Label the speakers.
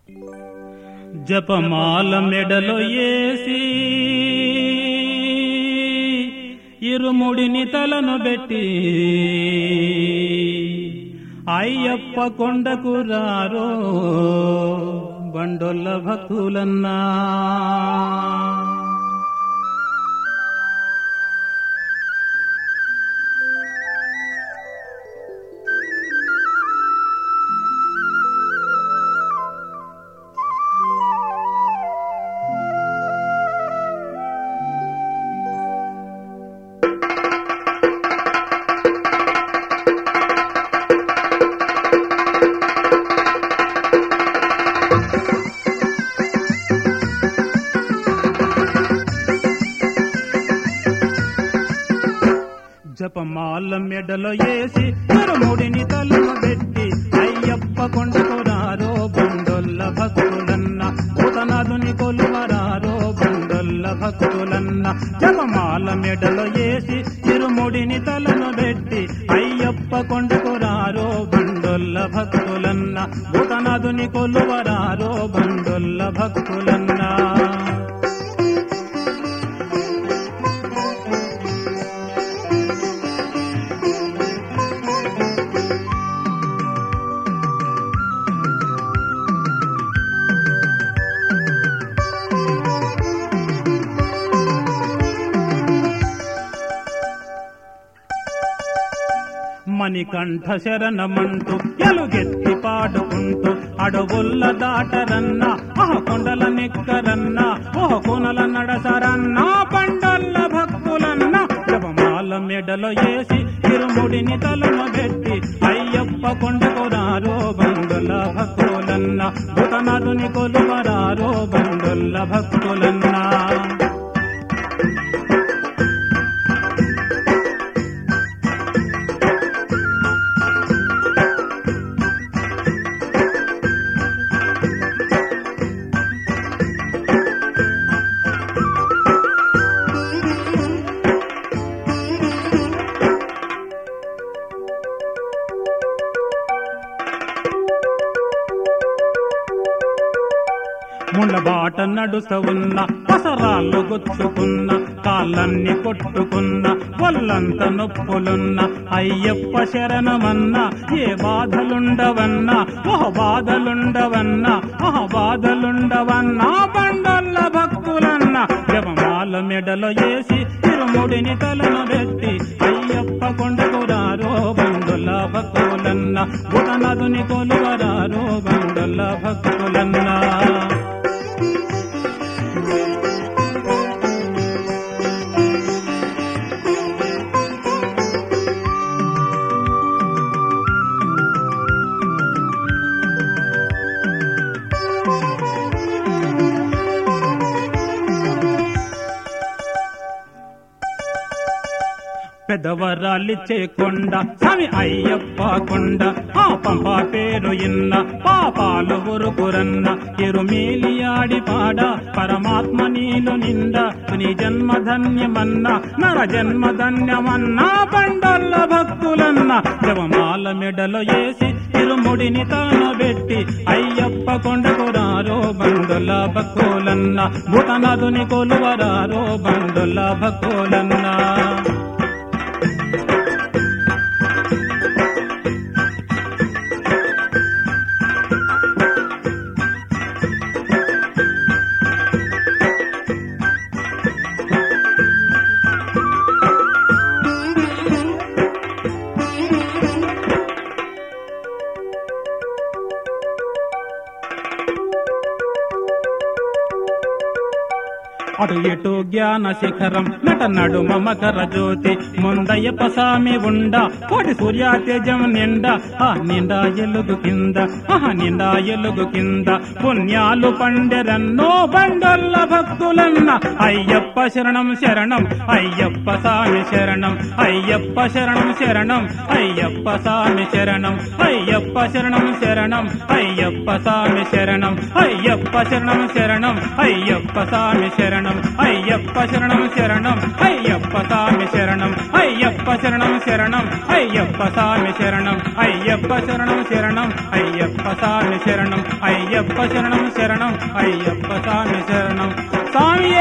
Speaker 1: జపమాల మెడలో ఏసి ఇరుముడిని తలను పెట్టి అయ్యప్ప కొండకు రారో బండొల్ల భక్తులన్నా జపమాల మెడలో ఏసి ఇరుముడిని తలను పెట్టి అయ్యప్ప కొండకు రారో బండొల్ల భక్తులన్న భూతనాథుని కొలువరారో బండొల్ల భక్తులన్న జపమాల మెడలో ఏసి ఇరుముడిని తలను పెట్టి అయ్యప్ప కొండకు రారో బండొల్ల భక్తులన్న భూతనాథుని కొలువరారో బండొల్ల భక్తులన్నా మణికంఠ శరణమంటూ ఎలుగెత్తి పాడుకుంటూ అడవుల్ల దాటరన్న ఆహ కొండల నెక్కరన్న ఓహ కొనల నడసరన్న పండల్ల భక్తులన్న జపమాల మెడలో ఏసి తిరుముడిని తలను పెట్టి అయ్యప్ప కొండకు రారో బండుల భక్తులన్న భూతనాథుని కొలువరారో బండుల్ల భక్తులన్నా ముళ్ళ బాట నడుస ఉన్న పసరాళ్ళు గుచ్చుకున్న కాళ్ళన్ని కొట్టుకున్న వల్లంత నొప్పులున్న అయ్యప్ప శరణమన్న ఏ బాధలుండవన్నా ఓహ బాధలుండవన్నా ఓహ బాధలుండవన్నా బండల్ల భక్తులన్న జపమాల మెడలో ఏసి తిరుముడిని తలను పెట్టి అయ్యప్ప కొండకు రారో బండుల భక్తులన్న గుణనదుని కొలువరారో బండుల భక్తులన్నా పెదవరాలిచ్చే కొండ స్వామి అయ్యప్ప కొండ ఆ పంప పేరు ఇన్న పాపాలు ఉరుకురన్న ఎరుమేలి ఆడి పాడ పరమాత్మ నీలు నింద నీ జన్మ ధన్యమన్న నర జన్మ ధన్యమన్న బండల్ల భక్తులన్న జవమాల మెడలో ఏసి తిరుముడిని తాను పెట్టి అయ్యప్ప కొండకు రారో బండుల భక్తులన్న భూతనాథుని కొలువరారో బండుల భక్తులన్నా అటు ఇటు జ్ఞాన శిఖరం నట నడుమ మకర జ్యోతి ముందయ్యప్ప స్వామి ఉండ కోటి సూర్య తేజం నిండా ఆ నిండా ఎలుగు కింద ఆహా నిండా ఎలుగు కింద పుణ్యాలు పండెరన్నో బండల్ల భక్తులన్న అయ్యప్ప శరణం శరణం అయ్యప్ప స్వామి శరణం అయ్యప్ప శరణం శరణం అయ్యప్ప స్వామి శరణం అయ్యప్ప శరణం శరణం అయ్యప్ప స్వామి శరణం అయ్యప్ప శరణం శరణం అయ్యప్ప స్వామి శరణం శరణం అయ్యప్ప శరణం శరణం అయ్యప్ప స్వామి శరణం అయ్యప్ప శరణం శరణం అయ్యప్ప స్వామి శరణం అయ్యప్ప శరణం శరణం అయ్యప్ప స్వామి శరణం అయ్యప్ప శరణం శరణం అయ్యప్ప స్వామి శరణం స్వామి